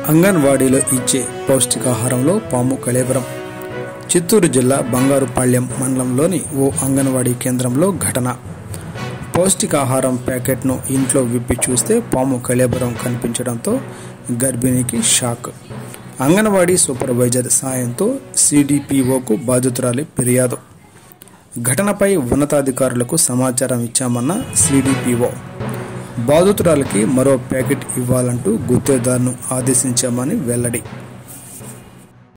అంగన్వాడీలో ఇచ్చే పౌష్టికాహారంలో పాము కళేబరం చిత్తూరు జిల్లా బంగారుపాళ్యం మండలంలోని ఓ అంగన్వాడీ కేంద్రంలో ఘటన పౌష్టికాహారం ప్యాకెట్ను ఇంట్లో విప్పి చూస్తే పాము కళేబరం కనిపించడంతో గర్భిణికి షాక్ అంగన్వాడీ సూపర్వైజర్ సాయంతో సిడిపిఓకు బాధితురాలి ఫిర్యాదు ఘటనపై ఉన్నతాధికారులకు సమాచారం ఇచ్చామన్న సిడిపిఓ బాధితురాలకి మరో ప్యాకెట్ ఇవ్వాలంటూ గుత్తేదారును ఆదేశించామని వెల్లడి